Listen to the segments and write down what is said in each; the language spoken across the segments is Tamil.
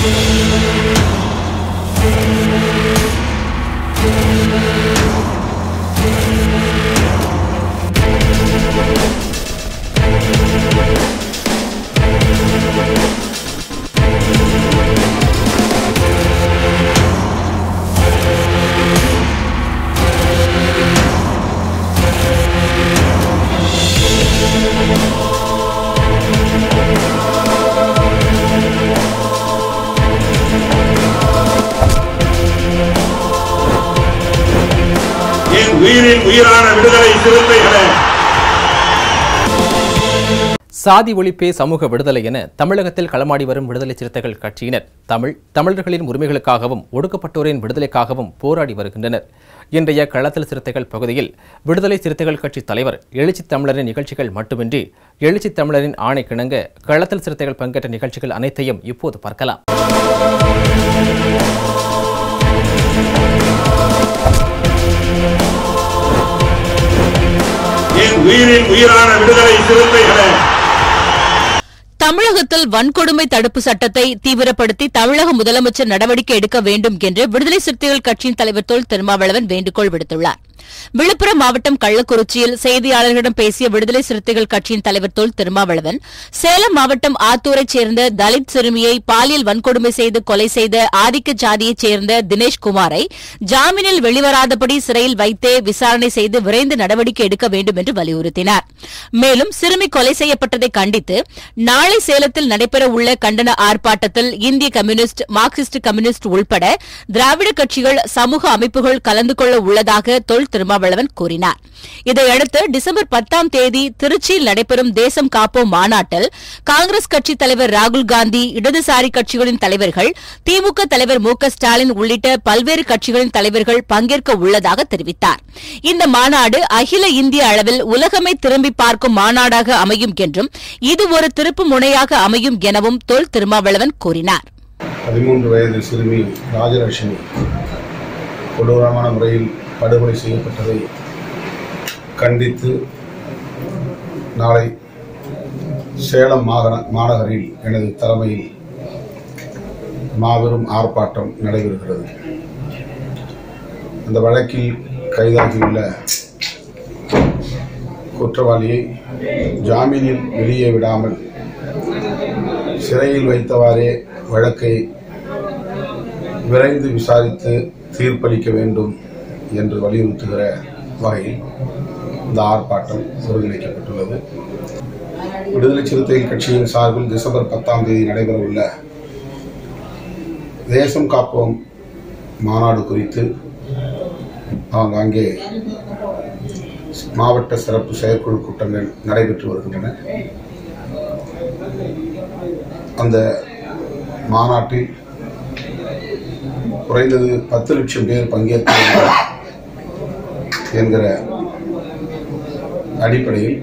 என் உயிரின் உயிரான விடுதலை சிறுத்தைகளே சாதி ஒழிப்பே சமூக விடுதலை என தமிழகத்தில் களமாடி வரும் விடுதலை சிறுத்தைகள் கட்சியினர் தமிழ் தமிழர்களின் உரிமைகளுக்காகவும் ஒடுக்கப்பட்டோரின் விடுதலைக்காகவும் போராடி வருகின்றனர் இன்றைய களத்தில் சிறுத்தைகள் பகுதியில் விடுதலை சிறுத்தைகள் கட்சி தலைவர் எழுச்சி தமிழரின் நிகழ்ச்சிகள் மட்டுமின்றி எழுச்சி தமிழரின் ஆணை கிணங்க களத்தில் சிறுத்தைகள் பங்கேற்ற நிகழ்ச்சிகள் அனைத்தையும் இப்போது பார்க்கலாம் என் உயிரின் உயிரான விடுதலை சிறுத்தைகளே தமிழகத்தில் வன்கொடுமை தடுப்பு சட்டத்தை தீவிரப்படுத்தி தமிழக முதலமைச்சர் நடவடிக்கை எடுக்க வேண்டும் என்று விடுதலை சிறுத்தைகள் கட்சியின் தலைவர் தொல் திருமாவளவன் வேண்டுகோள் விடுத்துள்ளார் விழுப்புரம் மாவட்டம் கள்ளக்குறிச்சியில் செய்தியாளர்களிடம் பேசிய விடுதலை சிறுத்தைகள் கட்சியின் தலைவர் தொல் திருமாவளவன் சேலம் மாவட்டம் ஆத்தூரைச் சேர்ந்த தலித் சிறுமியை பாலியல் வன்கொடுமை செய்து கொலை செய்த ஆதிக்க ஜாதியைச் சேர்ந்த தினேஷ் குமாரை ஜாமீனில் வெளிவராதபடி சிறையில் வைத்தே விசாரணை செய்து விரைந்து நடவடிக்கை எடுக்க வேண்டும் என்று வலியுறுத்தினார் மேலும் சிறுமி கொலை செய்யப்பட்டதை கண்டித்து நாளை சேலத்தில் நடைபெறவுள்ள கண்டன ஆர்ப்பாட்டத்தில் இந்திய கம்யூனிஸ்ட் மார்க்சிஸ்ட் கம்யூனிஸ்ட் உள்பட திராவிட கட்சிகள் சமூக அமைப்புகள் கலந்து கொள்ள உள்ளதாக தொல் திருமாவளவன் கூறினார் இதையடுத்து டிசம்பர் பத்தாம் தேதி திருச்சியில் நடைபெறும் தேசம் காப்போம் மாநாட்டில் காங்கிரஸ் கட்சித் தலைவர் ராகுல் காந்தி இடதுசாரி கட்சிகளின் தலைவர்கள் திமுக தலைவர் மு க ஸ்டாலின் உள்ளிட்ட பல்வேறு கட்சிகளின் தலைவர்கள் பங்கேற்க உள்ளதாக தெரிவித்தார் இந்த மாநாடு அகில இந்திய அளவில் உலகமே திரும்பி பார்க்கும் மாநாடாக அமையும் என்றும் இது ஒரு திருப்பு முனையாக அமையும் எனவும் தொல் திருமாவளவன் கூறினார் பதிமூன்று வயது சிறுமி ராஜலட்சுமி கொடூரமான முறையில் படுகொலை செய்யப்பட்டதை கண்டித்து நாளை சேலம் மாகன மாநகரில் எனது தலைமையில் மாபெரும் ஆர்ப்பாட்டம் நடைபெறுகிறது அந்த வழக்கில் கைதாகியுள்ள குற்றவாளியை ஜாமீனில் வெளியே விடாமல் சிறையில் வைத்தவாறே வழக்கை விரைந்து விசாரித்து தீர்ப்பளிக்க வேண்டும் என்று வலியுறுத்துகிற வகையில் இந்த ஆர்ப்பாட்டம் ஒருங்கிணைக்கப்பட்டுள்ளது விடுதலை சிறுத்தைகள் கட்சியின் சார்பில் டிசம்பர் பத்தாம் தேதி நடைபெறவுள்ள தேசம் காப்போம் மாநாடு குறித்து ஆங்காங்கே மாவட்ட சிறப்பு செயற்குழு கூட்டங்கள் நடைபெற்று வருகின்றன அந்த மாநாட்டில் குறைந்தது பத்து லட்சம் பேர் பங்கேற்க வேண்டும் என்கிற அடிப்படையில்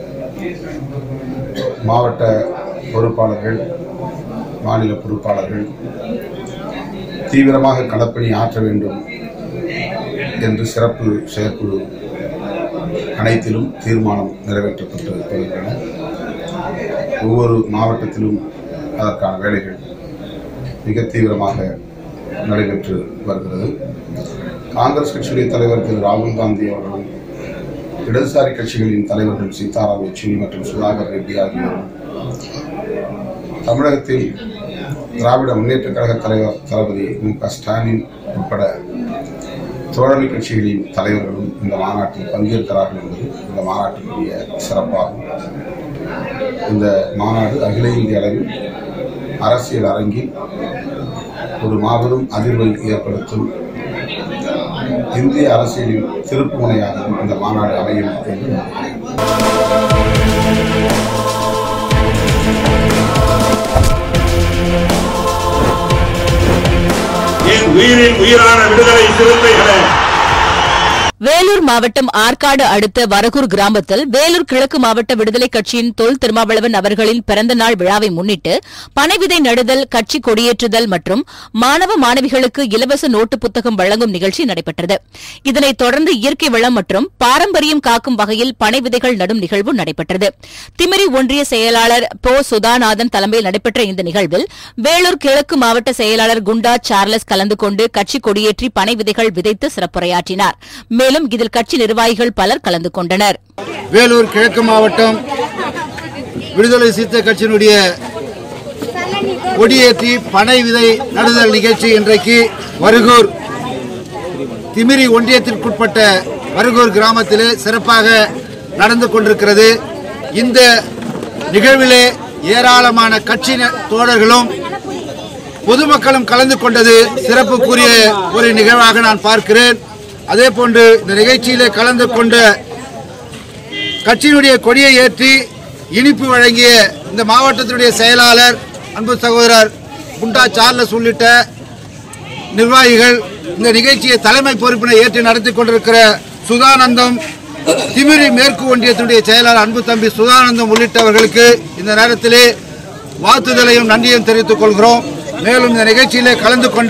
மாவட்ட பொறுப்பாளர்கள் மாநில பொறுப்பாளர்கள் தீவிரமாக களப்பணி ஆற்ற வேண்டும் என்று சிறப்பு செயற்குழு அனைத்திலும் தீர்மானம் நிறைவேற்றப்பட்டு வருகின்றன ஒவ்வொரு மாவட்டத்திலும் அதற்கான வேலைகள் மிக தீவிரமாக நடைபெற்று வருகிறது காங்கிரஸ் கட்சியுடைய தலைவர் திரு ராகுல் காந்தி அவர்களும் இடதுசாரி கட்சிகளின் தலைவர்கள் சீதாராம் யெச்சூரி மற்றும் சுதாகர் ரெட்டி ஆகியோரும் தமிழகத்தில் திராவிட முன்னேற்ற கழக தலைவர் தளபதி மு க ஸ்டாலின் உட்பட தோழமை கட்சிகளின் தலைவர்களும் இந்த மாநாட்டில் பங்கேற்கிறார்கள் என்பது இந்த மாநாட்டினுடைய சிறப்பாகும் இந்த மாநாடு அகில இந்திய அளவில் அரசியல் அரங்கில் ஒரு மாபெரும் அதிர்வை ஏற்படுத்தும் இந்திய அரசியலின் திருப்பு முனையாகவும் இந்த மாநாடு அமையும் என்று நம்புகிறேன் என் உயிரின் உயிரான விடுதலை சிறுத்தைகளே வேலூர் மாவட்டம் ஆற்காடு அடுத்த வரகூர் கிராமத்தில் வேலூர் கிழக்கு மாவட்ட விடுதலை கட்சியின் தொல் திருமாவளவன் அவர்களின் பிறந்த நாள் விழாவை முன்னிட்டு பனைவிதை நடுதல் கட்சி கொடியேற்றுதல் மற்றும் மாணவ மாணவிகளுக்கு இலவச நோட்டு புத்தகம் வழங்கும் நிகழ்ச்சி நடைபெற்றது இதனைத் தொடர்ந்து இயற்கை வளம் மற்றும் பாரம்பரியம் காக்கும் வகையில் பனை விதைகள் நடும் நிகழ்வு நடைபெற்றது திமிரி ஒன்றிய செயலாளர் போ சுதாநாதன் தலைமையில் நடைபெற்ற இந்த நிகழ்வில் வேலூர் கிழக்கு மாவட்ட செயலாளர் குண்டா சார்லஸ் கலந்து கொண்டு கட்சி கொடியேற்றி பனை விதைகள் விதைத்து சிறப்புரையாற்றினார் மேலும் இதில் கட்சி நிர்வாகிகள் பலர் கலந்து கொண்டனர் வேலூர் கிழக்கு மாவட்டம் விடுதலை சிறுத்தை கட்சியினுடைய கொடியேற்றி பனை விதை நடுதல் நிகழ்ச்சி இன்றைக்கு வருகூர் திமிரி ஒன்றியத்திற்குட்பட்ட வருகூர் கிராமத்திலே சிறப்பாக நடந்து கொண்டிருக்கிறது இந்த நிகழ்விலே ஏராளமான கட்சி தோழர்களும் பொதுமக்களும் கலந்து கொண்டது சிறப்புக்குரிய ஒரு நிகழ்வாக நான் பார்க்கிறேன் அதே போன்று இந்த நிகழ்ச்சியிலே கலந்து கொண்ட கட்சியினுடைய கொடியை ஏற்றி இனிப்பு வழங்கிய இந்த மாவட்டத்தினுடைய செயலாளர் அன்பு சகோதரர் குண்டா சார்லஸ் உள்ளிட்ட நிர்வாகிகள் இந்த நிகழ்ச்சியை தலைமை பொறுப்பினை ஏற்று நடத்தி கொண்டிருக்கிற சுதானந்தம் திமிரி மேற்கு ஒன்றியத்தினுடைய செயலாளர் அன்பு தம்பி சுதானந்தம் உள்ளிட்டவர்களுக்கு இந்த நேரத்திலே வாழ்த்துதலையும் நன்றியும் தெரிவித்துக் கொள்கிறோம் மேலும் இந்த நிகழ்ச்சியிலே கலந்து கொண்ட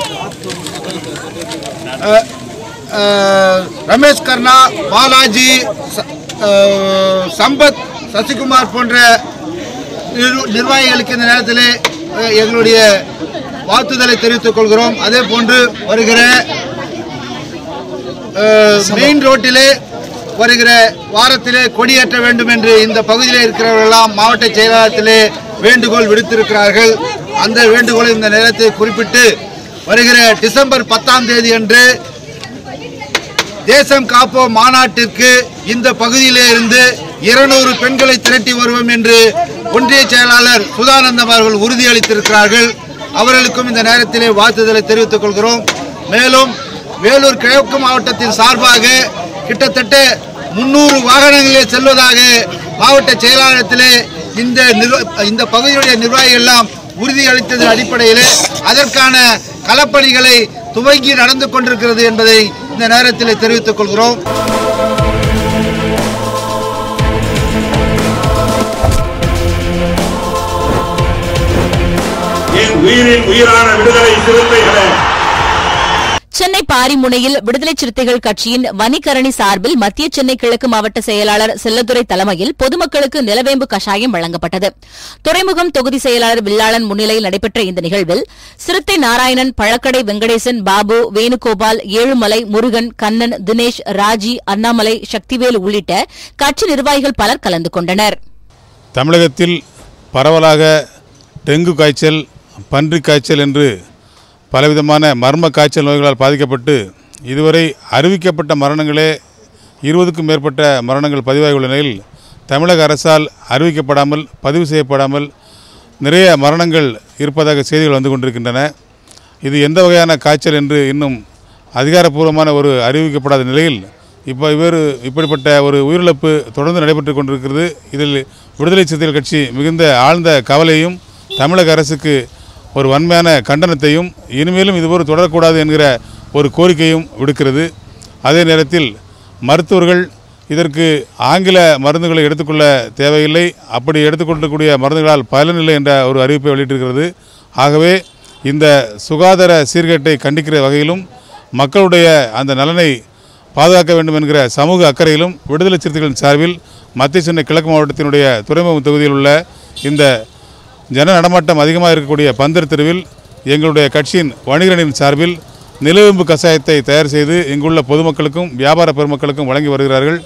அஹ், அஹ், ரமேஷ் கர்ணா பாலாஜி ச- அஹ், சம்பத் சசிகுமார் போன்ற நிர்வ- நிர்வாகிகளுக்கு இந்த நேரத்திலே அஹ், எங்களுடைய வாழ்த்துதலை தெரிவித்துக் கொள்கிறோம் அதே போன்று வருகிற அஹ், மெயின் ரோட்டிலே வருகிற வாரத்திலே கொடியேற்ற வேண்டும் என்று இந்த பகுதியில் இருக்கிறவர்களெல்லாம் மாவட்ட செயலாளத்திலே வேண்டுகோள் விடுத்திருக்கிறார்கள் அந்த வேண்டுகோளை இந்த நேரத்தை குறிப்பிட்டு வருகிற டிசம்பர் பத்தாம் தேதி அன்று தேசம் காப்போம் மாநாட்டிற்கு இந்த பகுதியிலே இருந்து இருநூறு பெண்களை திரட்டி வருவோம் என்று ஒன்றிய செயலாளர் சுதானந்தம் அவர்கள் உறுதியளித்திருக்கிறார்கள் அவர்களுக்கும் இந்த நேரத்திலே வாழ்த்துதலை தெரிவித்துக் கொள்கிறோம் மேலும் வேலூர் கிழக்கு மாவட்டத்தின் சார்பாக கிட்டத்தட்ட முன்னூறு வாகனங்களிலே செல்வதாக மாவட்ட செயலாளரத்திலே இந்த நிர்வ- இந்த பகுதியுடைய நிர்வாகிகள் எல்லாம் உறுதியளித்ததன் அடிப்படையிலே அதற்கான களப்பணிகளை துவங்கி நடந்து கொண்டிருக்கிறது என்பதை இந்த நேரத்தில் தெரிவித்துக் கொள்கிறோம் என் உயிரின் உயிரான விடுதலை சிறுத்தைகளே சென்னை பாரிமுனையில் விடுதலை சிறுத்தைகள் கட்சியின் வனிகரணி சார்பில் மத்திய சென்னை கிழக்கு மாவட்ட செயலாளர் செல்லதுரை தலைமையில் பொதுமக்களுக்கு நிலவேம்பு கஷாயம் வழங்கப்பட்டது துறைமுகம் தொகுதி செயலாளர் வில்லாளன் முன்னிலையில் நடைபெற்ற இந்த நிகழ்வில் சிறுத்தை நாராயணன் பழக்கடை வெங்கடேசன் பாபு வேணுகோபால் ஏழுமலை முருகன் கண்ணன் தினேஷ் ராஜி அண்ணாமலை சக்திவேல் உள்ளிட்ட கட்சி நிர்வாகிகள் பலர் கலந்து கொண்டனர் தமிழகத்தில் பரவலாக டெங்கு காய்ச்சல் பன்றி காய்ச்சல் என்று பலவிதமான மர்ம காய்ச்சல் நோய்களால் பாதிக்கப்பட்டு இதுவரை அறிவிக்கப்பட்ட மரணங்களே இருபதுக்கும் மேற்பட்ட மரணங்கள் பதிவாகியுள்ள நிலையில் தமிழக அரசால் அறிவிக்கப்படாமல் பதிவு செய்யப்படாமல் நிறைய மரணங்கள் இருப்பதாக செய்திகள் வந்து கொண்டிருக்கின்றன இது எந்த வகையான காய்ச்சல் என்று இன்னும் அதிகாரப்பூர்வமான ஒரு அறிவிக்கப்படாத நிலையில் இப்போ இவர் இப்படிப்பட்ட ஒரு உயிரிழப்பு தொடர்ந்து நடைபெற்று கொண்டிருக்கிறது இதில் விடுதலை சிறுத்தைகள் கட்சி மிகுந்த ஆழ்ந்த கவலையும் தமிழக அரசுக்கு ஒரு வன்மையான கண்டனத்தையும் இனிமேலும் இதுபோல் தொடரக்கூடாது என்கிற ஒரு கோரிக்கையும் விடுக்கிறது அதே நேரத்தில் மருத்துவர்கள் இதற்கு ஆங்கில மருந்துகளை எடுத்துக்கொள்ள தேவையில்லை அப்படி எடுத்துக்கொள்ளக்கூடிய மருந்துகளால் பலனில்லை என்ற ஒரு அறிவிப்பை வெளியிட்டிருக்கிறது ஆகவே இந்த சுகாதார சீர்கேட்டை கண்டிக்கிற வகையிலும் மக்களுடைய அந்த நலனை பாதுகாக்க வேண்டும் என்கிற சமூக அக்கறையிலும் விடுதலை சிறுத்தைகளின் சார்பில் மத்திய சென்னை கிழக்கு மாவட்டத்தினுடைய துறைமுகம் தொகுதியில் உள்ள இந்த ஜன நடமாட்டம் அதிகமாக இருக்கக்கூடிய பந்தர் தெருவில் எங்களுடைய கட்சியின் வணிகரணியின் சார்பில் நிலவேம்பு கஷாயத்தை தயார் செய்து இங்குள்ள பொதுமக்களுக்கும் வியாபார பெருமக்களுக்கும் வழங்கி வருகிறார்கள்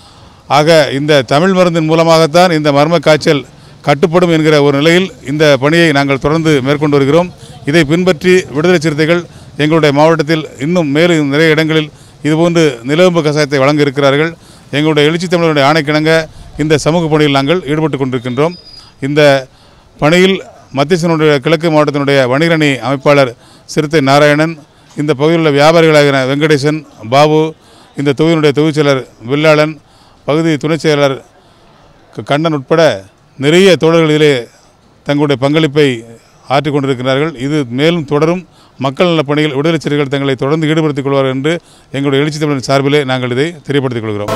ஆக இந்த தமிழ் மருந்தின் மூலமாகத்தான் இந்த மர்ம காய்ச்சல் கட்டுப்படும் என்கிற ஒரு நிலையில் இந்த பணியை நாங்கள் தொடர்ந்து மேற்கொண்டு வருகிறோம் இதை பின்பற்றி விடுதலை சிறுத்தைகள் எங்களுடைய மாவட்டத்தில் இன்னும் மேலும் நிறைய இடங்களில் இதுபோன்று நிலவேம்பு கஷாயத்தை வழங்க இருக்கிறார்கள் எங்களுடைய எழுச்சி தமிழருடைய ஆணைக்கிணங்க இந்த சமூக பணியில் நாங்கள் ஈடுபட்டு கொண்டிருக்கின்றோம் இந்த பணியில் மத்திய சென்னையுடைய கிழக்கு மாவட்டத்தினுடைய வணிகரணி அமைப்பாளர் சிறுத்தை நாராயணன் இந்த பகுதியில் உள்ள வியாபாரிகளாகின வெங்கடேசன் பாபு இந்த தொகுதியினுடைய தொகுதிச் செயலர் வில்லாளன் பகுதி துணைச் செயலர் க- கண்ணன் உட்பட நிறைய தோழர்கள் இதிலே தங்களுடைய பங்களிப்பை ஆற்றிக் கொண்டிருக்கிறார்கள் இது மேலும் தொடரும் மக்கள் நலப் பணிகள் விடுதலை சிறுகள் தங்களை தொடர்ந்து ஈடுபடுத்திக் கொள்வார் என்று எங்களுடைய எழுச்சி தமிழர் சார்பிலே நாங்கள் இதை தெரியப்படுத்திக் கொள்கிறோம்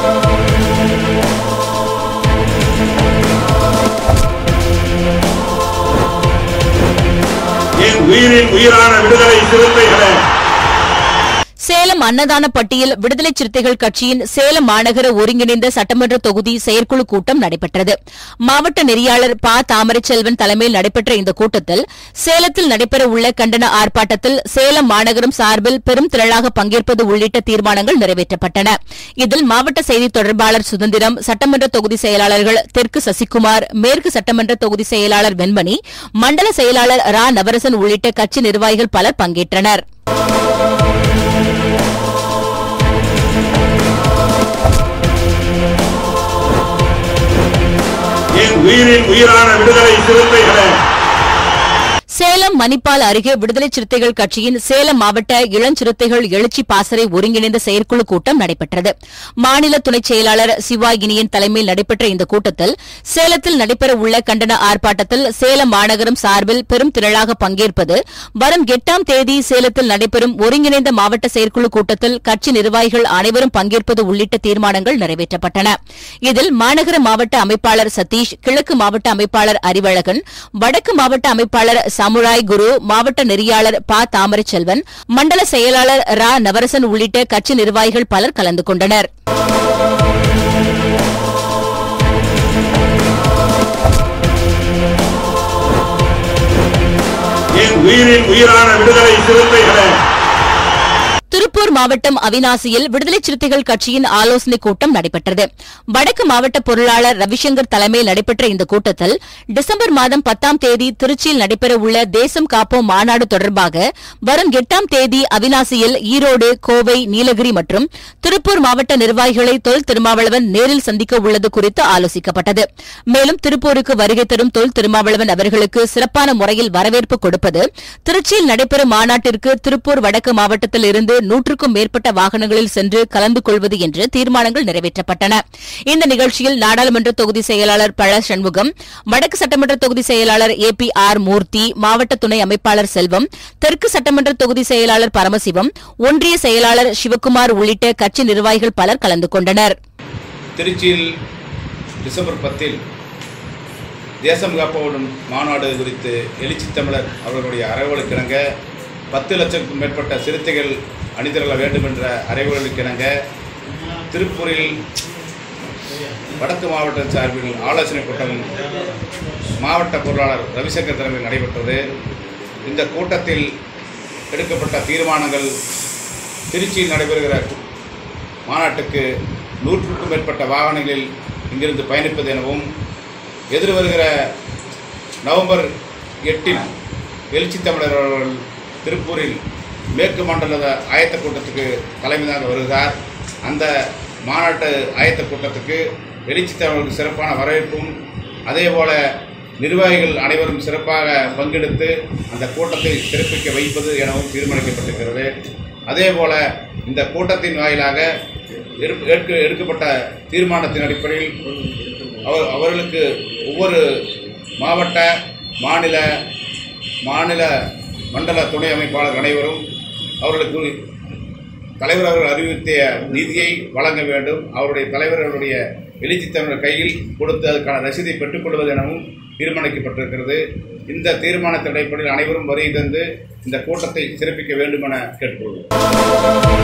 என் உயிரின் உயிரான விடுதலை சிறுத்தைகளே சேலம் அன்னதான பட்டியல் விடுதலை சிறுத்தைகள் கட்சியின் சேலம் மாநகர ஒருங்கிணைந்த சட்டமன்ற தொகுதி செயற்குழு கூட்டம் நடைபெற்றது மாவட்ட நெறியாளர் ப தாமரைச்செல்வன் தலைமையில் நடைபெற்ற இந்த கூட்டத்தில் சேலத்தில் நடைபெற உள்ள கண்டன ஆர்ப்பாட்டத்தில் சேலம் மாநகரம் சார்பில் பெரும் திரளாக பங்கேற்பது உள்ளிட்ட தீர்மானங்கள் நிறைவேற்றப்பட்டன இதில் மாவட்ட செய்தி தொடர்பாளர் சுதந்திரம் சட்டமன்ற தொகுதி செயலாளர்கள் தெற்கு சசிகுமார் மேற்கு சட்டமன்ற தொகுதி செயலாளர் வெண்மணி மண்டல செயலாளர் ரா நவரசன் உள்ளிட்ட கட்சி நிர்வாகிகள் பலர் பங்கேற்றனர் என் உயிரின் உயிரான விடுதலை சிறுத்தைகளே சேலம் மணிப்பால் அருகே விடுதலை சிறுத்தைகள் கட்சியின் சேலம் மாவட்ட இளஞ்சிறுத்தைகள் எழுச்சி பாசறை ஒருங்கிணைந்த செயற்குழு கூட்டம் நடைபெற்றது மாநில துணைச் செயலாளர் சிவா இனியன் தலைமையில் நடைபெற்ற இந்த கூட்டத்தில் சேலத்தில் நடைபெற உள்ள கண்டன ஆர்ப்பாட்டத்தில் சேலம் மாநகரம் சார்பில் பெரும் திரளாக பங்கேற்பது வரும் எட்டாம் தேதி சேலத்தில் நடைபெறும் ஒருங்கிணைந்த மாவட்ட செயற்குழு கூட்டத்தில் கட்சி நிர்வாகிகள் அனைவரும் பங்கேற்பது உள்ளிட்ட தீர்மானங்கள் நிறைவேற்றப்பட்டன இதில் மாநகர மாவட்ட அமைப்பாளர் சதீஷ் கிழக்கு மாவட்ட அமைப்பாளர் அறிவழகன் வடக்கு மாவட்ட அமைப்பாளர் சமுராய் குரு மாவட்ட நெறியாளர் ப தாமரைச்செல்வன் மண்டல செயலாளர் ரா நவரசன் உள்ளிட்ட கட்சி நிர்வாகிகள் பலர் கலந்து கொண்டனர் என் உயிரின் உயிரான விடுதலை சிறுத்தைகளே திருப்பூர் மாவட்டம் அவினாசியில் விடுதலை சிறுத்தைகள் கட்சியின் ஆலோசனைக் கூட்டம் நடைபெற்றது வடக்கு மாவட்ட பொருளாளர் ரவிசங்கர் தலைமையில் நடைபெற்ற இந்த கூட்டத்தில் டிசம்பர் மாதம் பத்தாம் தேதி திருச்சியில் நடைபெறவுள்ள தேசம் காப்போம் மாநாடு தொடர்பாக வரும் எட்டாம் தேதி அவினாசியில் ஈரோடு கோவை நீலகிரி மற்றும் திருப்பூர் மாவட்ட நிர்வாகிகளை தொல் திருமாவளவன் நேரில் சந்திக்க உள்ளது குறித்து ஆலோசிக்கப்பட்டது மேலும் திருப்பூருக்கு வருகை தரும் தொல் திருமாவளவன் அவர்களுக்கு சிறப்பான முறையில் வரவேற்பு கொடுப்பது திருச்சியில் நடைபெறும் மாநாட்டிற்கு திருப்பூர் வடக்கு மாவட்டத்தில் இருந்து நூற்றுக்கும் மேற்பட்ட வாகனங்களில் சென்று கலந்து கொள்வது என்று தீர்மானங்கள் நிறைவேற்றப்பட்டன இந்த நிகழ்ச்சியில் நாடாளுமன்ற தொகுதி செயலாளர் பழ சண்முகம் வடக்கு சட்டமன்ற தொகுதி செயலாளர் ஏ பி ஆர் மூர்த்தி மாவட்ட துணை அமைப்பாளர் செல்வம் தெற்கு சட்டமன்ற தொகுதி செயலாளர் பரமசிவம் ஒன்றிய செயலாளர் சிவக்குமார் உள்ளிட்ட கட்சி நிர்வாகிகள் பலர் கலந்து கொண்டனர் திருச்சியில் டிசம்பர் பத்தில் தேசம் காப்போடும் மாநாடு குறித்து எழுச்சி தமிழர் அவர்களுடைய அறைவுகளுக்கிணங்க பத்து லட்சத்துக்கும் மேற்பட்ட சிறுத்தைகள் அணிதிரள வேண்டும் என்ற அறைவுகளுக்கிணங்க திருப்பூரில் வடக்கு மாவட்ட சார்பில் ஆலோசனை கூட்டம் மாவட்ட பொருளாளர் ரவிசங்கர் தலைமையில் நடைபெற்றது இந்த கூட்டத்தில் எடுக்கப்பட்ட தீர்மானங்கள் திருச்சியில் நடைபெறுகிற மாநாட்டுக்கு நூற்றுக்கும் மேற்பட்ட வாகனங்களில் இங்கிருந்து பயணிப்பது எனவும் எதிர் வருகிற நவம்பர் எட்டில் எழுச்சி தமிழர் அவர்கள் திருப்பூரில் மேற்கு மண்டல ஆயத்த கூட்டத்துக்கு தலைமையாக வருகிறார் அந்த மாநாட்டு ஆயத்த கூட்டத்துக்கு எழுச்சி தமிழருக்கு சிறப்பான வரவேற்பும் அதேபோல நிர்வாகிகள் அனைவரும் சிறப்பாக பங்கெடுத்து அந்த கூட்டத்தை சிறப்பிக்க வைப்பது எனவும் தீர்மானிக்கப்பட்டிருக்கிறது அதேபோல இந்த கூட்டத்தின் வாயிலாக எடுக்க- எடுக்க- எடுக்கப்பட்ட தீர்மானத்தின் அடிப்படையில் அவர் அவர்களுக்கு ஒவ்வொரு மாவட்ட மாநில மாநில மண்டல துணை அமைப்பாளர் அனைவரும் அவர்களுக்கு தலைவர் அவர்கள் அறிவித்த நிதியை வழங்க வேண்டும் அவருடைய தலைவர் அவருடைய எழுச்சி தமிழர் கையில் கொடுத்து அதுக்கான ரசீதை பெற்றுக்கொள்வது எனவும் தீர்மானிக்கப்பட்டிருக்கிறது இந்த தீர்மானத்தின் அடிப்படையில் அனைவரும் வருகை தந்து இந்த கூட்டத்தை சிறப்பிக்க வேண்டும் என கேட்டுக்கொள்கிறோம்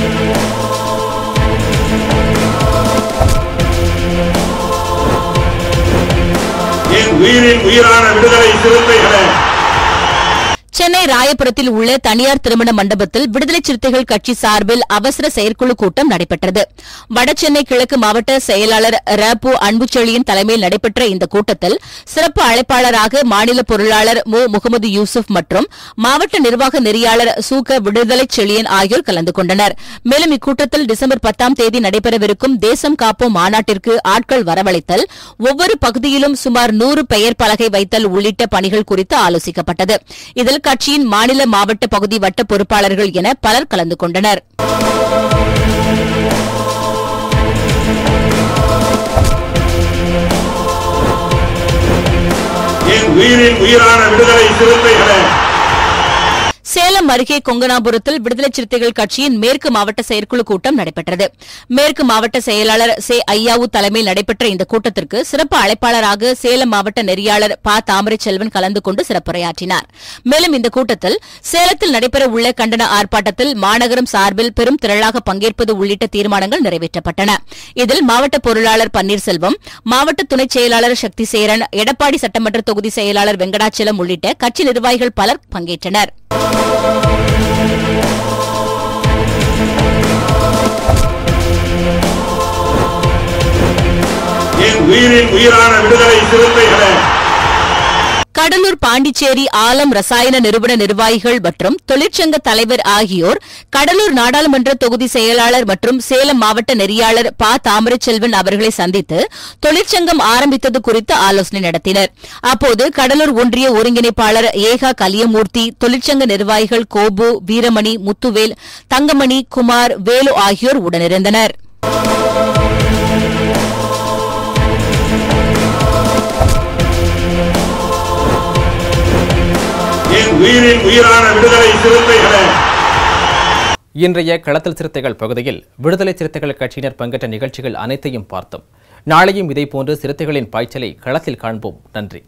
என் உயிரின் உயிரான விடுதலை சிறுத்தைகளே சென்னை ராயபுரத்தில் உள்ள தனியார் திருமண மண்டபத்தில் விடுதலை சிறுத்தைகள் கட்சி சார்பில் அவசர செயற்குழு கூட்டம் நடைபெற்றது வடசென்னை கிழக்கு மாவட்ட செயலாளர் ரபு அன்புச்செழியன் தலைமையில் நடைபெற்ற இந்த கூட்டத்தில் சிறப்பு அழைப்பாளராக மாநில பொருளாளர் மு முகமது யூசுப் மற்றும் மாவட்ட நிர்வாக நெறியாளர் சூக விடுதலை செழியன் ஆகியோர் கலந்து கொண்டனர் மேலும் இக்கூட்டத்தில் டிசம்பர் பத்தாம் தேதி நடைபெறவிருக்கும் தேசம் காப்போம் மாநாட்டிற்கு ஆட்கள் வரவழைத்தல் ஒவ்வொரு பகுதியிலும் சுமார் நூறு பெயர் பலகை வைத்தல் உள்ளிட்ட பணிகள் குறித்து ஆலோசிக்கப்பட்டது இதில் கட்சியின் மாநில மாவட்ட பகுதி வட்ட பொறுப்பாளர்கள் என பலர் கலந்து கொண்டனர் என் உயிரின் உயிரான விடுதலை சிறுத்தைகளே சேலம் அருகே கொங்கனாபுரத்தில் விடுதலை சிறுத்தைகள் கட்சியின் மேற்கு மாவட்ட செயற்குழு கூட்டம் நடைபெற்றது மேற்கு மாவட்ட செயலாளர் சே ஐயாவு தலைமையில் நடைபெற்ற இந்த கூட்டத்திற்கு சிறப்பு அழைப்பாளராக சேலம் மாவட்ட நெறியாளர் ப தாமரை செல்வன் கலந்து கொண்டு சிறப்புரையாற்றினார் மேலும் இந்த கூட்டத்தில் சேலத்தில் நடைபெற உள்ள கண்டன ஆர்ப்பாட்டத்தில் மாநகரம் சார்பில் பெரும் திரளாக பங்கேற்பது உள்ளிட்ட தீர்மானங்கள் நிறைவேற்றப்பட்டன இதில் மாவட்ட பொருளாளர் பன்னீர்செல்வம் மாவட்ட துணைச் செயலாளர் சக்தி சேரன் எடப்பாடி சட்டமன்ற தொகுதி செயலாளர் வெங்கடாச்சலம் உள்ளிட்ட கட்சி நிர்வாகிகள் பலர் பங்கேற்றனர் என் உயிரின் உயிரான விடுதலை சிறுத்தைகளே கடலூர் பாண்டிச்சேரி ஆலம் ரசாயன நிறுவன நிர்வாகிகள் மற்றும் தொழிற்சங்க தலைவர் ஆகியோர் கடலூர் நாடாளுமன்ற தொகுதி செயலாளர் மற்றும் சேலம் மாவட்ட நெறியாளர் ப தாமரைச்செல்வன் அவர்களை சந்தித்து தொழிற்சங்கம் ஆரம்பித்தது குறித்து ஆலோசனை நடத்தினர் அப்போது கடலூர் ஒன்றிய ஒருங்கிணைப்பாளர் ஏகா கலியமூர்த்தி தொழிற்சங்க நிர்வாகிகள் கோபு வீரமணி முத்துவேல் தங்கமணி குமார் வேலு ஆகியோர் உடனிருந்தனர் என் உயிரின் உயிரான விடுதலை சிறுத்தைகளே இன்றைய களத்தல் சிறுத்தைகள் பகுதியில் விடுதலை சிறுத்தைகள் கட்சியினர் பங்கேற்ற நிகழ்ச்சிகள் அனைத்தையும் பார்த்தோம் நாளையும் இதேபோன்று சிறுத்தைகளின் பாய்ச்சலை களத்தில் காண்போம் நன்றி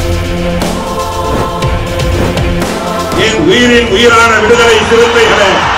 என் உயிரின் உயிரான விடுதலை சிறுத்தைகளே